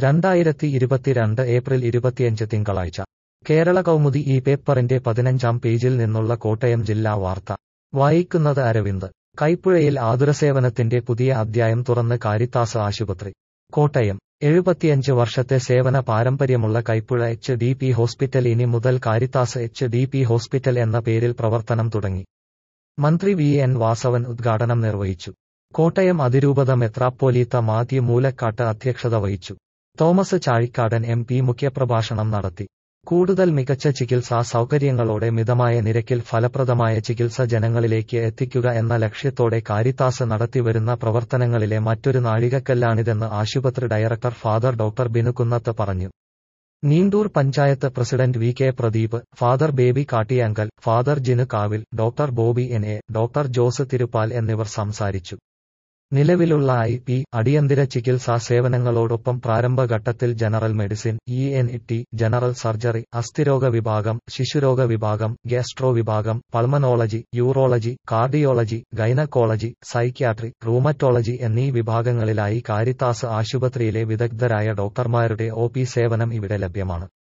രണ്ടായിരത്തി ഇരുപത്തിരണ്ട് ഏപ്രിൽ ഇരുപത്തിയഞ്ച് തിങ്കളാഴ്ച കേരള കൗമുദി ഈ പേപ്പറിന്റെ പതിനഞ്ചാം പേജിൽ നിന്നുള്ള കോട്ടയം ജില്ലാ വാർത്ത വായിക്കുന്നത് അരവിന്ദ് കൈപ്പുഴയിൽ ആതുരസേവനത്തിന്റെ പുതിയ അധ്യായം തുറന്ന് കാരിത്താസ് ആശുപത്രി കോട്ടയം എഴുപത്തിയഞ്ച് വർഷത്തെ സേവന പാരമ്പര്യമുള്ള Kaipuzha H D P hospital ഇനി മുതൽ Caritas H D P hospital എന്ന പേരിൽ പ്രവർത്തനം തുടങ്ങി മന്ത്രി വി എൻ വാസവൻ ഉദ്ഘാടനം നിർവഹിച്ചു കോട്ടയം അതിരൂപത മെത്രാപ്പോലീത്ത മാത്യു മൂലക്കാട്ട് അധ്യക്ഷത വഹിച്ചു തോമസ് ചാഴിക്കാടൻ എം പി മുഖ്യപ്രഭാഷണം നടത്തി കൂടുതൽ മികച്ച ചികിത്സാ സൗകര്യങ്ങളോടെ മിതമായ നിരക്കിൽ ഫലപ്രദമായ ചികിത്സ ജനങ്ങളിലേക്ക് എത്തിക്കുക എന്ന ലക്ഷ്യത്തോടെ കാരിത്താസ് നടത്തിവരുന്ന പ്രവർത്തനങ്ങളിലെ മറ്റൊരു നാഴികക്കല്ലാണിതെന്ന് ആശുപത്രി ഡയറക്ടർ ഫാദർ ഡോക്ടർ ബിനുകുന്നത്ത് പറഞ്ഞു Neendoor panchayat president V K Pradeep father Baby Kattiyankal father Jinu Kavil doctor Bobby N A doctor Jose Thiruppal എന്നിവർ സംസാരിച്ചു നിലവിലുള്ള ഐ പി അടിയന്തര ചികിത്സാ സേവനങ്ങളോടൊപ്പം പ്രാരംഭഘട്ടത്തിൽ general medicine E N T general surgery അസ്ഥിരോഗ വിഭാഗം ശിശുരോഗ വിഭാഗം ഗ്യാസ്ട്രോ വിഭാഗം pulmonology urology cardiology gynaecology psychiatry rheumatology എന്നീ വിഭാഗങ്ങളിലായി കാരിത്താസ് ആശുപത്രിയിലെ വിദഗ്ധരായ ഡോക്ടർമാരുടെ ഒ സേവനം ഇവിടെ ലഭ്യമാണ്